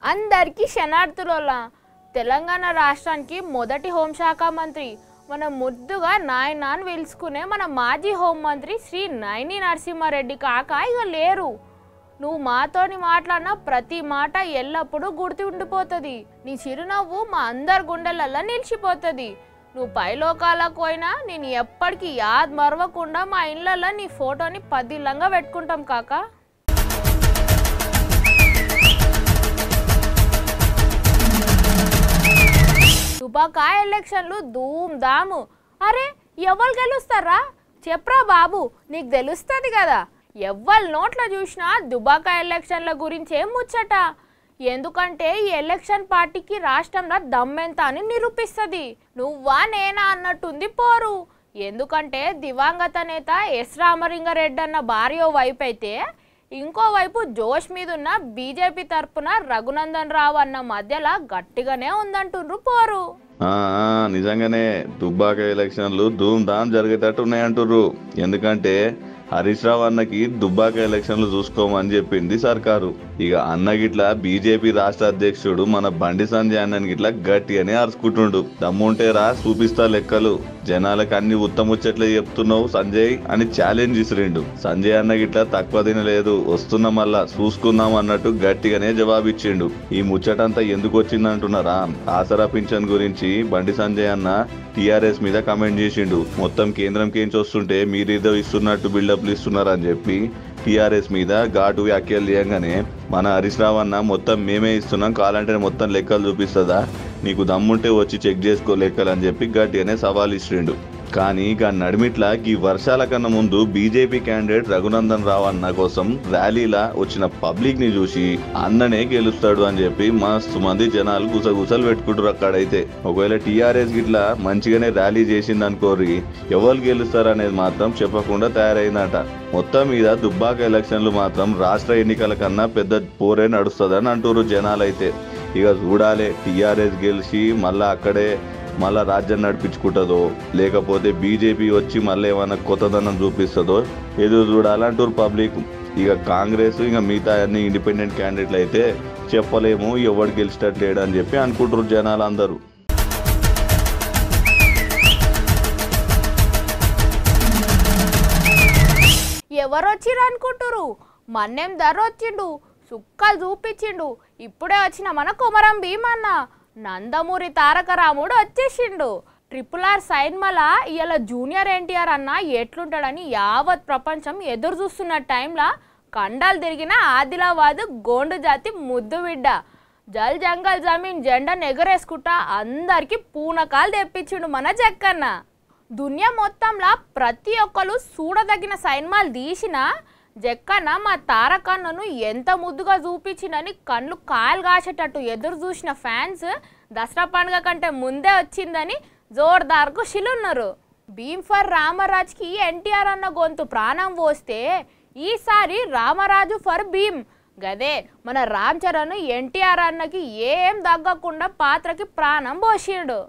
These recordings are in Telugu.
అందరికీ శనార్థులోలా తెలంగాణ రాష్ట్రానికి మొదటి హోంశాఖ మంత్రి మన ముద్దుగా నాయన అని పిలుచుకునే మన మాజీ హోంమంత్రి శ్రీ నైని నరసింహారెడ్డి కాక ఇక లేరు నువ్వు మాతోని మాట్లాడిన ప్రతి మాట ఎల్లప్పుడూ గుర్తు ఉండిపోతుంది నీ చిరునవ్వు మా అందరి గుండెలల్లో నిలిచిపోతుంది నువ్వు పైలోకాలకు పోయినా నేను ఎప్పటికీ యాద్ మరవకుండా మా ఇళ్ళల్లో నీ ఫోటోని పదిలంగా పెట్టుకుంటాం కాకా తుపాకా ఎలక్షన్లు ధూమ్ దాము అరే ఎవరు గెలుస్తారా చెప్పరా బాబు నీకు తెలుస్తుంది కదా ఎవ్వరి నోట్లో చూసినా దుబాకా ఎలక్షన్ల గురించే ముచ్చట ఎందుకంటే ఈ ఎలక్షన్ పార్టీకి రాష్ట్రంలో దమ్మెంత అని నిరూపిస్తుంది నువ్వా నేనా అన్నట్టుంది పోరు ఎందుకంటే దివంగత నేత ఎస్ రామలింగారెడ్డి అన్న భార్య ఓ వైపు అయితే ఇంకోవైపు జోష్ మీద ఉన్న బీజేపీ తరపున రఘునందన్ రావు అన్న మధ్యలో గట్టిగానే ఉందంటుండ్రు పోరు ఆ, ఆ, నిజంగానే దుబ్బాక ఎలక్షన్లు ధూమ్ ధామ్ జరిగేటట్టు ఉన్నాయంటుర్రు ఎందుకంటే హరీష్ రావు అన్నకి దుబ్బాక ఎలక్షన్లు చూసుకోమని చెప్పింది సర్కారు ఇక అన్న గిట్ల బీజేపీ రాష్ట్ర అధ్యక్షుడు మన బండి సంజయ్ అన్నని గిట్ల గట్టిగానే అరుచుకుంటుండు దమ్ముంటే రా చూపిస్తా లెక్కలు జనాలకు అన్ని ఉత్తముచ్చట్లే చెప్తున్నావు సంజయ్ అని ఛాలెంజ్ ఇసిరిండు సంజయ్ అన్న గిట్ల తక్కువ తినలేదు వస్తున్నా మళ్ళా చూసుకుందాం అన్నట్టు గట్టిగానే జవాబిచ్చిండు ఈ ముచ్చటంతా ఎందుకు వచ్చిందంటున్నారా ఆసరా పింఛన్ గురించి బండి సంజయ్ అన్న టిఆర్ఎస్ మీద కమెంట్ చేసిండు మొత్తం కేంద్రం కేంచి వస్తుంటే మీరేదో ఇస్తున్నట్టు బిల్డప్లు ఇస్తున్నారని చెప్పి టిఆర్ఎస్ మీద ఘాటు వ్యాఖ్యలు చేయగానే మన హరీష్ రావు అన్న మొత్తం మేమే ఇస్తున్నాం కావాలంటే మొత్తం లెక్కలు చూపిస్తుందా నీకు దమ్ముంటే వచ్చి చెక్ చేసుకో లెక్కలు అని చెప్పి గట్టిగానే సవాల్ ఇచ్చిండు కానీ ఇక నడిమిట్ల ఈ వర్షాల కన్నా ముందు బీజేపీ క్యాండిడేట్ రఘునందన్ రావు అన్న కోసం ర్యాలీలా వచ్చిన పబ్లిక్ ని చూసి అన్ననే గెలుస్తాడు అని చెప్పి మస్తు మంది జనాలు గుసగుసలు పెట్టుకుంటారు అక్కడైతే ఒకవేళ టీఆర్ఎస్ గిట్లా మంచిగానే ర్యాలీ చేసింది అనుకోరి ఎవరు గెలుస్తారు అనేది మాత్రం చెప్పకుండా తయారైందట మొత్తం మీద దుబ్బాక ఎలక్షన్లు మాత్రం రాష్ట్ర ఎన్నికల కన్నా పెద్ద పోరే నడుస్తుందని అంటారు జనాలైతే ఇక చూడాలి టీఆర్ఎస్ గెలిచి మళ్ళా అక్కడే మళ్ళా రాజ్యం నడిపించుకుంటుందో లేకపోతే బీజేపీ వచ్చి మళ్ళీ ఏమైనా కొత్తదనం చూపిస్తుందో ఎదురు చూడాలంటారు పబ్లిక్ ఇక కాంగ్రెస్ ఇక మిగతా అన్ని ఇండిపెండెంట్ క్యాండిడేట్లు అయితే చెప్పలేము ఎవడు గెలిచేటట్టు లేడు అని చెప్పి అనుకుంటారు జనాలు అందరూ ఎవరు వచ్చిర్రు అనుకుంటురు మన్నేం ధర వచ్చిండు సుక్కలు చూపించిండు ఇప్పుడే వచ్చిన మన కుమరం భీమన్న నందమూరి తారక రాముడు వచ్చేసిండు ట్రిపుల్ ఆర్ సైన్మల ఇవాళ జూనియర్ ఎన్టీఆర్ అన్న ఎట్లుంటాడని యావత్ ప్రపంచం ఎదురు చూస్తున్న టైంలో కండాలు తిరిగిన ఆదిలాబాద్ గోండు జాతి ముద్దు బిడ్డ జల్ జంగల్ జమీన్ జెండాను ఎగరేసుకుంటా అందరికి పూనకాలు తెప్పించిండు మన జక్కన్న దునియా మొత్తంలో ప్రతి ఒక్కరు చూడదగిన సైన్మాలు తీసినా జక్కన్న మా తారకన్నను ఎంత ముద్దుగా చూపించిందని కళ్ళు కాయలు కాసేటట్టు ఎదురు చూసిన ఫ్యాన్స్ దసరా పండుగ కంటే ముందే వచ్చిందని జోర్దార్కు షిలున్నారు భీమ్ ఫర్ రామరాజ్కి ఎన్టీఆర్ అన్న గొంతు ప్రాణం పోస్తే ఈసారి రామరాజు ఫర్ భీమ్ గదే మన రామ్ చరణ్ ఎన్టీఆర్ అన్నకి ఏం తగ్గకుండా పాత్రకి ప్రాణం పోసిండు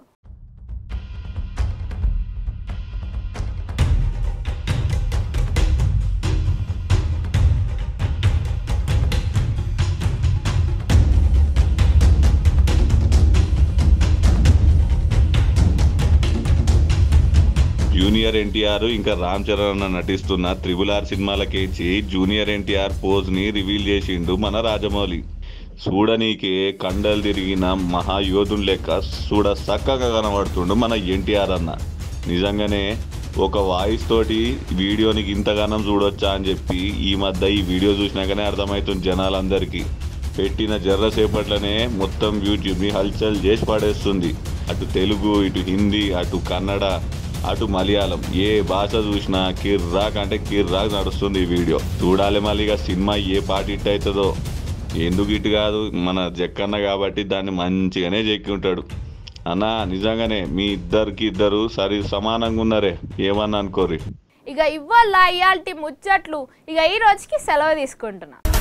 జూనియర్ ఎన్టీఆర్ ఇంకా రామ్ చరణ్ అన్న నటిస్తున్న త్రిబుల్ ఆర్ సినిమాలకేంచి జూనియర్ ఎన్టీఆర్ పోజ్ ని రివీల్ చేసిండు మన రాజమౌళి చూడనీకే కండలు తిరిగిన మహాయోధుని లెక్క చూడ చక్కగా కనబడుతుండు మన ఎన్టీఆర్ అన్న నిజంగానే ఒక వాయిస్ తోటి వీడియోని ఇంతగానం చూడొచ్చా అని చెప్పి ఈ మధ్య ఈ వీడియో చూసినాకనే అర్థమవుతుంది జనాలందరికీ పెట్టిన జర్రసేపట్లనే మొత్తం యూట్యూబ్ని హల్చల్ చేసి పడేస్తుంది అటు తెలుగు ఇటు హిందీ అటు కన్నడ అటు మలయాళం ఏ భాష చూసినా కిర్రాక్ అంటే కిర్రాక్ నడుస్తుంది ఈ వీడియో చూడాలి మళ్ళీ ఇక సినిమా ఏ పాట హిట్ అవుతుందో ఎందుకు ఇటు కాదు మన జక్కన్న కాబట్టి దాన్ని మంచిగానే చెక్కి ఉంటాడు అన్న నిజంగానే మీ ఇద్దరికి ఇద్దరు సరి సమానంగా ఉన్నారే ఏమన్నా అనుకోరి ఇక ఇవ్వాల ఇయాల్టి ముచ్చట్లు ఇక ఈ రోజుకి సెలవు తీసుకుంటున్నా